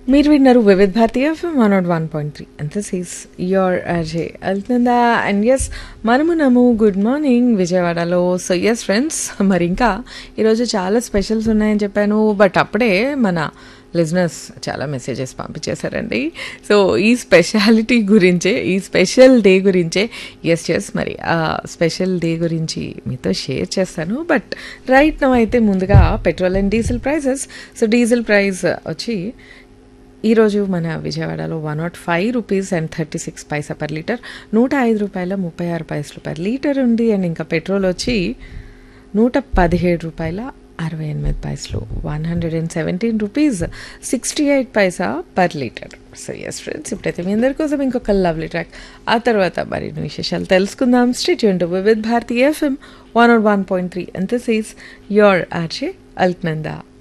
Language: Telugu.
మీరు విన్నారు Vividh Bharati FM one naught one point three and this is your Ajay వెళ్తుందా అండ్ ఎస్ మనము నము గుడ్ మార్నింగ్ విజయవాడలో సో ఎస్ ఫ్రెండ్స్ మరి ఇంకా ఈరోజు చాలా స్పెషల్స్ ఉన్నాయని చెప్పాను బట్ అప్పుడే మన లిజినెస్ చాలా మెసేజెస్ పంపించేశారండి సో ఈ స్పెషాలిటీ గురించే ఈ స్పెషల్ డే గురించే ఎస్ ఎస్ మరి ఆ స్పెషల్ డే గురించి మీతో షేర్ చేస్తాను బట్ రైట్ నో అయితే ముందుగా petrol and diesel prices so diesel price వచ్చి ఈరోజు మన విజయవాడలో one naught five rupees and thirty six paisa per litre నూట ఐదు రూపాయల ముప్పై ఆరు పైసలు పర్ లీటర్ ఉంది అండ్ ఇంకా పెట్రోల్ వచ్చి నూట పదిహేడు రూపాయల అరవై ఎనిమిది పైసలు one hundred and seventeen rupees sixty eight paisa per litre so yes friends ఇప్పుడైతే మీ అందరి కోసం ఇంకొక లవ్లీ ట్రాక్ ఆ తర్వాత మరిన్ని విశేషాలు తెలుసుకుందాం స్ట్రీట్ యూన్ with Bharati FM one naught one point three and this is your RJ Alaknanda